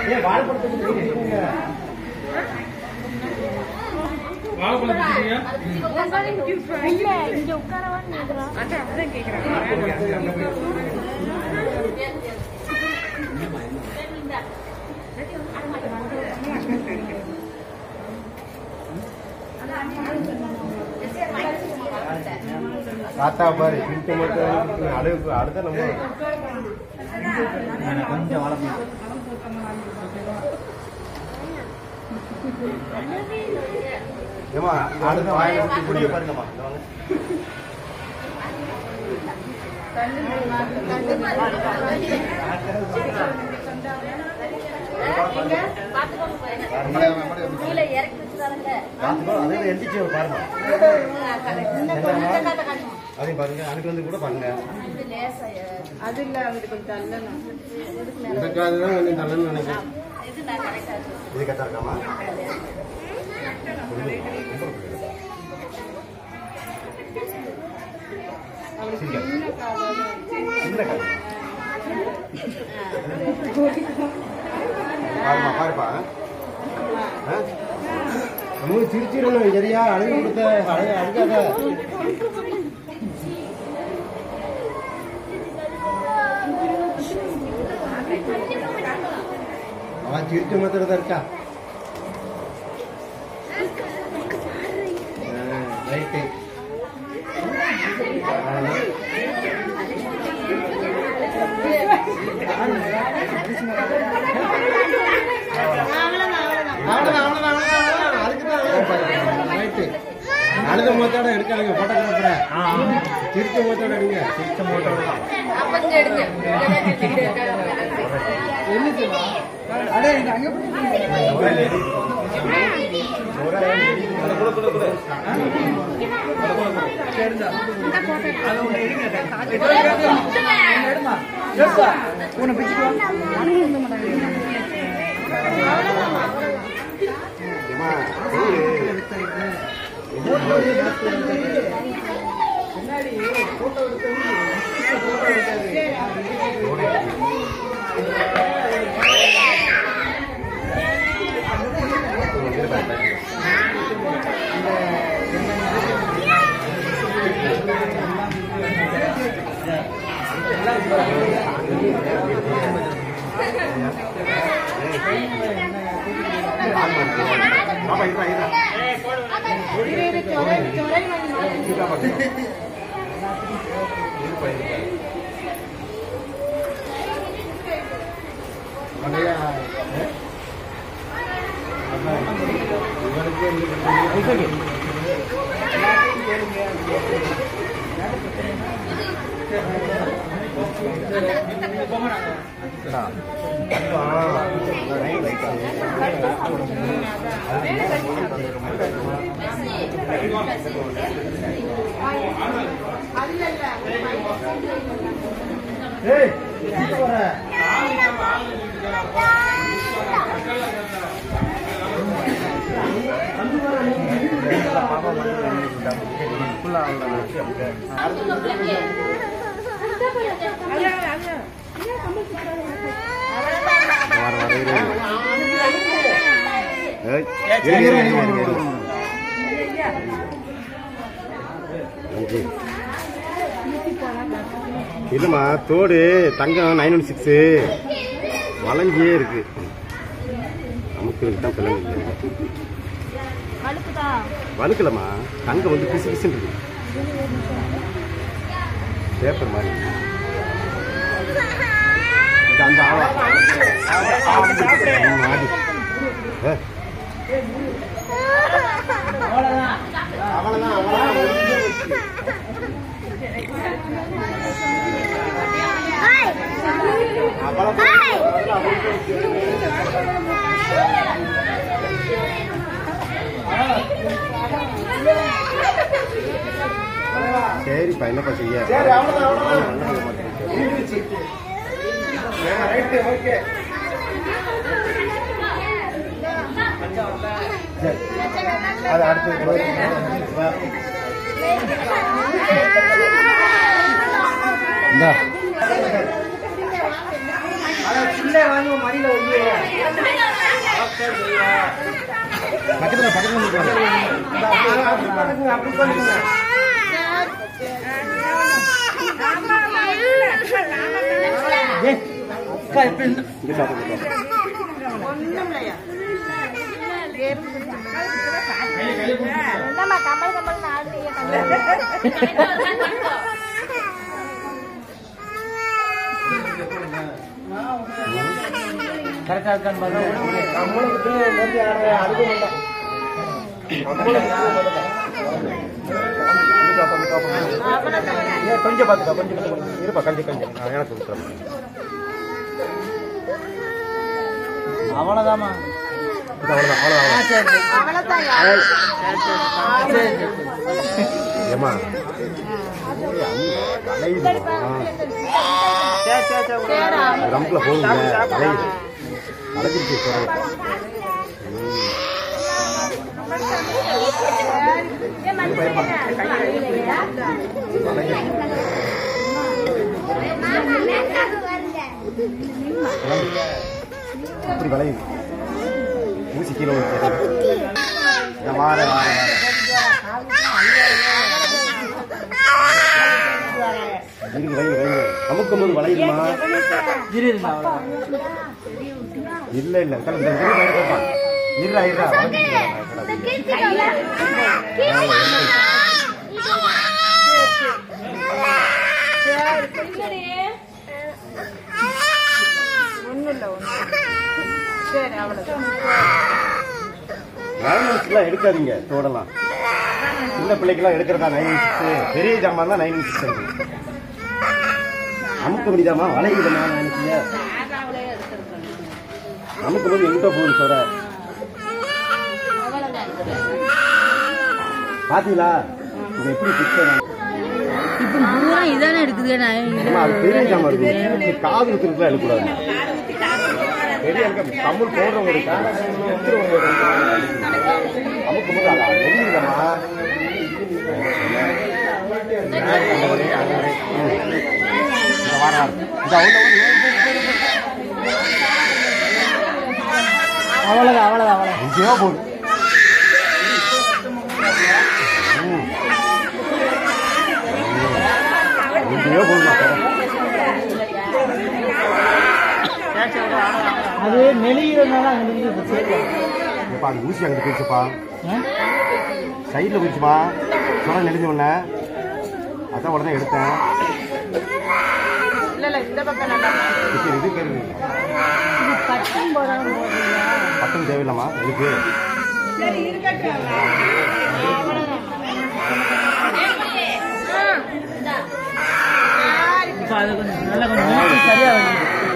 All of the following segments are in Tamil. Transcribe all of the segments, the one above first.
இல்ல இங்க உட்காரவான்னு கேக்குறான் அதான் அதான் கேக்குறாங்க தாத்தா பாரு பிரிட்டு மட்டும் அடுப்பு அடுத்த நம்ம கொஞ்சம் வளர்ந்து ஏமா அடுத்த வாயில ஊத்தி குடிய பாருங்கம்மா இங்க வாங்க. கீழே இறக்கி வச்சுதானுங்க பாத்துக்கோ, அதே எந்திரிச்சு பாருங்க அதையும் பாருங்க அனுப்பி வந்து கூட பாருங்க இது லேசா அது இல்ல அவரு கொஞ்சம் தள்ளணும் இந்த காது தான் கொஞ்சம் நல்லன்னு நினைக்கிறேன் இது நான் கரெக்டா இது கரெக்டா இருக்காமா சின்ன காது பாருமா பாருப்பா ஆ? மூணு சிரிச்சிடணும் சரியா அழுகு கொடுத்த அழுக அழுகாத அவன் சிரிச்சு மாத்திரம் தான் இருக்கா ரைட்டு அவ்வளவுதான் அவ்வளவுதான் அவ்வளவுதான் அதுக்கு தான் ரைட்டு அழுத மோத்தோட எடுக்காதுங்க போட்டோகிராஃபர சிரிச்ச மோத்தோட எடுங்க சிரிச்ச மோத்தோட அப்ப இங்க எடுங்க பாப்பா இதா இதா மலையா இவனுக்கு ஏய் எங்க வர வர வர இரு ஏய் இரு இரு இரு இரு அஞ்சு இல்லைம்மா தோடு தங்கம் நைன் ஒன் சிக்ஸு வளைஞ்சே இருக்கு நமக்கு தான் பிள்ளைங்க இல்லை அழுக்குதா வழுக்கலம்மா தங்கம் வந்து பிசு பிசுன்னு இருக்கு பேப்பர் மாதிரி இது அந்த ஆவா ம், ஆடி. ஏ. அவ்வளவுதான் அவ்வளவுதான் முடிஞ்சே போச்சு. அவ்வளவுதான் சரிப்பா என்னப்பா செய்ய சரி அது அடுத்து இந்தா பக்கத்துல பக்கத்துல நிற்கிறாங்க. அப்படி சொல்லுங்க இங்க சாப்பிடுங்க என்னம்மா கமல் கமல் நாடு நம்மளுக்கு வந்து யாரும் அனுபவம் இல்லை கொஞ்சம் பார்த்துக்கா கொஞ்சம் கொஞ்சம் இருப்பா கஞ்சி கஞ்சி நான் எனக்கு கொடுக்குறேன் அவ்வளவுதாம்மா இது அவ்வளோதான் அவ்வளோதான் ஏமா ரம்பில் போகுங்க வளையுது வளைஞ்சிருச்சு சார் இப்படி வளையுது ஊசி கீழே ஊசி நான் வாரேன் வாரேன் வாரேன் இருக்கு வைங்க வைங்க அமுக்கும் போது வளையுதுமா இரு இரு, நான் அவ்வளவுதான். இல்ல இல்ல கல இந்த இரு வைக்கப்பா இருடா இருடா சரி அவ்வளவுதான் நைன் இன்ச்லாம் எடுக்காதீங்க தோடலாம் சின்ன பிள்ளைக்கெல்லாம் எடுக்கிறதா நைன் இன்ச் பெரிய ஜாமான் தான் நைன் இன்ச் இருக்கு அமுக்க முடியுதாமா வளையுதுமா நைன் இன்ச்சில் அமுக்கும் போது எங்கிட்ட போகுது சொல்ற பாத்தீங்களா இது எப்படி பிக்சர் இப்ப பூரா இதானே இருக்குது நான் அது பெரிய ஜாமான் இருக்கு இது காது குத்துறதுலாம் எடுக்கக்கூடாது பெரிய இருக்க தமிழ் போடுறவங்க இருக்காங்க எடுத்துறவங்க இருக்காங்க. அமுக்கும் போது அதான் வெளியிடமா அவ்வளவுதான் அவ்வளவுதான் அவ்வளவுதான் இங்கேயோ போகுது ம். இங்கேயோ போகுதுமா அது மெலிகிறதுனால அங்க இருந்து சேர்க்கலாம் இப்ப அந்த ஊசி அங்கிட்டு போயிடுச்சுப்பா சைடில் போயிடுச்சுமா சொன்ன நெளிஞ்ச உடனே அதான் உடனே எடுத்தேன் இல்ல இல்ல இந்த பக்கம் நல்லா இது இது கேள்வி பட்டம் போடாம போடுறீங்க பட்டம் தேவையில்லாமா எதுக்கு சரி இருக்கட்டும் இப்போ அது கொஞ்சம் நல்லா கொஞ்சம் ஊசி சரியா வருது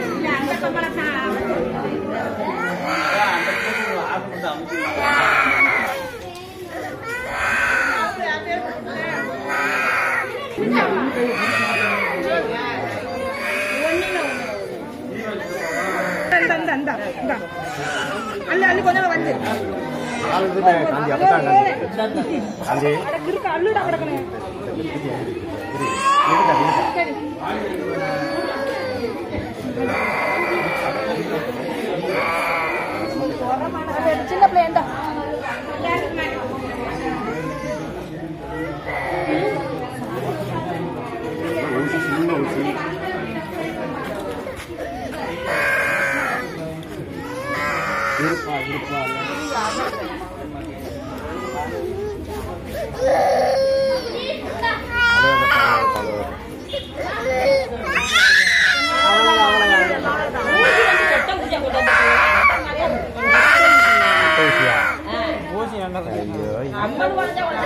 இந்த இந்த இந்த இந்த அல்ல அல்ல கொஞ்சம் வந்து நாலு இதுல காந்தி அப்பதான் காந்தி காந்தி இருக்கு அல்லுடா கிடக்கணும் சரி எடுக்கா எடுக்கா சின்ன பிள்ளை எந்த ஊசி சின்ன ஊசி இருப்பா இருப்பா அதே அந்த பா- பா- ஊசியா ஊசி நல்லா ஐயோ ஐம்பது குழந்தை